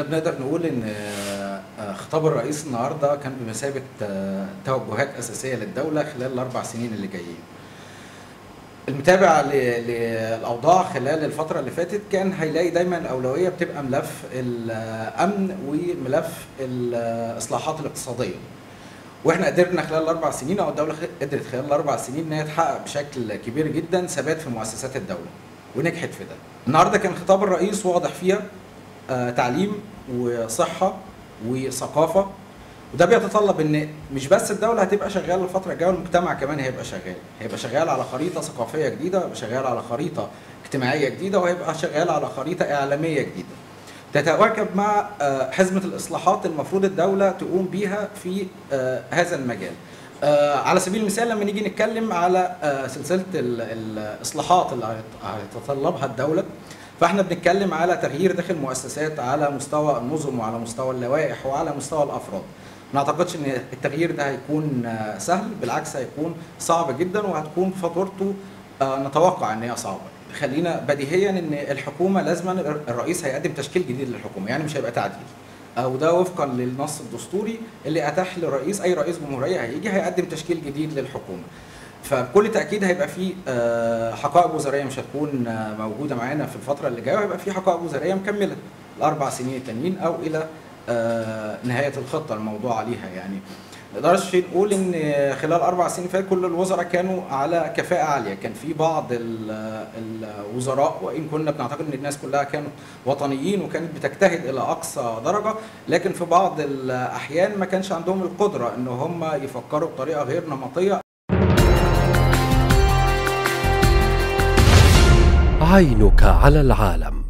بنقدر نقول ان آه، خطاب الرئيس النهارده كان بمثابه آه، توجهات اساسيه للدوله خلال الاربع سنين اللي جايين. المتابع ل- للاوضاع خلال الفتره اللي فاتت كان هيلاقي دايما الاولويه بتبقى ملف الامن وملف الاصلاحات الاقتصاديه. واحنا قدرنا خلال الاربع سنين او الدوله خ- قدرت خلال الاربع سنين ان هي تحقق بشكل كبير جدا ثبات في مؤسسات الدوله ونجحت في ده. النهارده كان خطاب الرئيس واضح فيها آه، تعليم وصحه وثقافه وده بيتطلب ان مش بس الدوله هتبقى شغاله الفتره الجايه والمجتمع كمان هيبقى شغال هيبقى شغال على خريطه ثقافيه جديده هيبقى شغال على خريطه اجتماعيه جديده وهيبقى شغال على خريطه اعلاميه جديده تتواكب مع آه، حزمه الاصلاحات المفروض الدوله تقوم بيها في آه، هذا المجال آه، على سبيل المثال لما نيجي نتكلم على آه، سلسله ال- الاصلاحات اللي هيت- هيتطلبها الدوله فاحنا بنتكلم على تغيير داخل مؤسسات على مستوى النظم وعلى مستوى اللوائح وعلى مستوى الافراد ما اعتقدش ان التغيير ده هيكون آه، سهل بالعكس هيكون صعب جدا وهتكون فاتورته آه، نتوقع ان هي صعبه خلينا بديهيا ان الحكومه لازما الرئيس هيقدم تشكيل جديد للحكومه يعني مش هيبقى تعديل آه، وده وفقا للنص الدستوري اللي اتاح للرئيس اي رئيس جمهوريه هيجي هيقدم تشكيل جديد للحكومه فبكل تاكيد هيبقى في آه، حقائب وزاريه مش هتكون آه، موجوده معانا في الفتره اللي جايه وهيبقى في حقائب وزاريه مكمله الاربع سنين التانيين او الى آه، نهايه الخطه الموضوع عليها يعني ما نقدرش نقول ان خلال اربع سنين فاتت كل الوزراء كانوا على كفاءه عاليه كان في بعض ال- الوزراء وان كنا بنعتقد ان الناس كلها كانوا وطنيين وكانت بتجتهد الى اقصى درجه لكن في بعض الاحيان ما كانش عندهم القدره ان هم يفكروا بطريقه غير نمطيه عينك على العالم